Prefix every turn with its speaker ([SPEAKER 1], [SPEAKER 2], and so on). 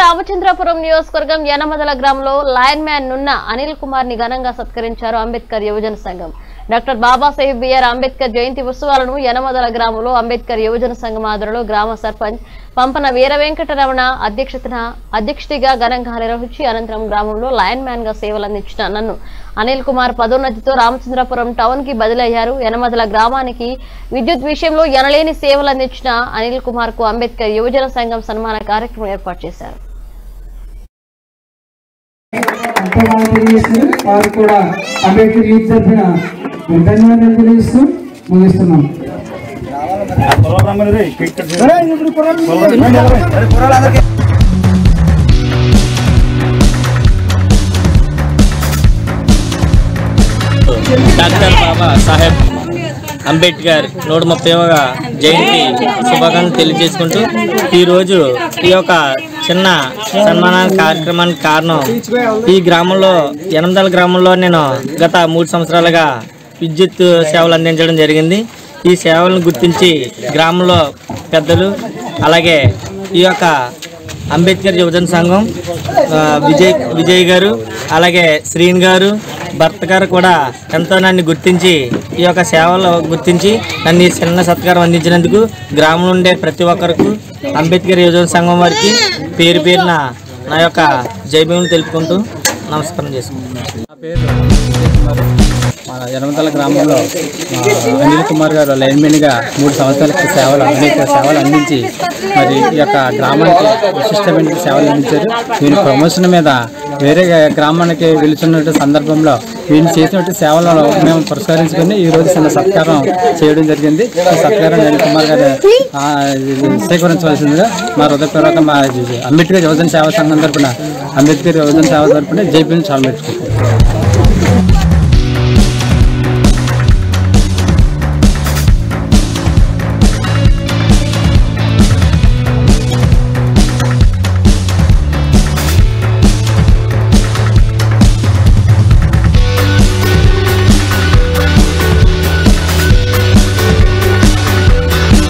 [SPEAKER 1] రామచంద్రపురం నియోజకవర్గం యనమదల గ్రామంలో lion man నున్న అనిల్ కుమార్ ని ఘనంగా సత్కరించారు అంబేద్కర్ యువజన సంఘం డాక్టర్ బాబాసాహెబ్ బిఆర్ అంబేద్కర్ జయంతి ఉత్సవాలను యనమదల గ్రామంలో అంబేద్కర్ యువజన సంఘం ఆధ్వర్యంలో గ్రామ సర్పంచ్ పంపన వీర వెంకటరమణ అధ్యక్షతన అధ్యక్షతగా ఘనంగా నిర్వహించి అనంతరం గ్రామంలో లయన్ మ్యాన్ గా సేవలు అందించిన నన్ను అనిల్ కుమార్ పదోన్నతితో రామచంద్రపురం టౌన్ కి బదిలయ్యారు యనమదల గ్రామానికి విద్యుత్ విషయంలో ఎనలేని సేవలు అందించిన అనిల్ కుమార్ కు అంబేద్కర్ యువజన సంఘం సన్మాన కార్యక్రమం ఏర్పాటు చేశారు
[SPEAKER 2] అంతగా తెలియజేస్తూ వారు కూడా అంబేద్కర్ యూత్ తరఫున ధన్యవాదాలు తెలియజేస్తూ ముగిస్తున్నాం
[SPEAKER 3] డాక్టర్ బాబా సాహెబ్ అంబేద్కర్ నూట ముప్పైవ జయంతి శుభాకాంక్షలు తెలియజేసుకుంటూ ఈరోజు ఈ యొక్క చిన్న సన్మాన కార్యక్రమానికి కారణం ఈ గ్రామంలో ఎనిమిదల గ్రామంలో నేను గత మూడు సంవత్సరాలుగా విద్యుత్ సేవలు అందించడం జరిగింది ఈ సేవలను గుర్తించి గ్రామంలో పెద్దలు అలాగే ఈ యొక్క అంబేద్కర్ యువజన సంఘం ఆ, విజయ్ విజయ్ గారు అలాగే శ్రీన్ గారు భర్త గారు కూడా ఎంతో నన్ను గుర్తించి ఈ యొక్క సేవలు గుర్తించి నన్ను ఈ చిన్న సత్కారం అందించినందుకు గ్రామంలో ఉండే ప్రతి ఒక్కరికి అంబేద్కర్ యువజన సంఘం వారికి పేరు పేరున నా యొక్క జైభీములు తెలుపుకుంటూ నమస్కారం చేసుకుంటున్నాను
[SPEAKER 4] నా పేరు కుమార్. మన యనమతల గ్రామంలో ఆ, అనిల్ కుమార్ గారు లైన్మెన్గా మూడు సంవత్సరాలకి సేవలు అనేక సేవలు అందించి మరి ఈ యొక్క గ్రామానికి విశిష్టమైన సేవలు అందించారు వీరి ప్రమోషన్ మీద వేరే గ్రామానికి వెళుతున్న సందర్భంలో వీళ్ళు చేసినటువంటి సేవలను మేము పురస్కరించుకొని ఈ రోజు చిన్న సత్కారం చేయడం జరిగింది ఈ సత్కారం అనిల్ కుమార్ గారు ఆ, ఇది స్వీకరించవలసిందిగా మా హృదయపూర్వక మా అంబేద్కర్ యువజన సేవా సంఘం తరపున అంబేద్కర్ యువజన సేవ తరపున జైపీని చాలా పెట్టుకుంటాం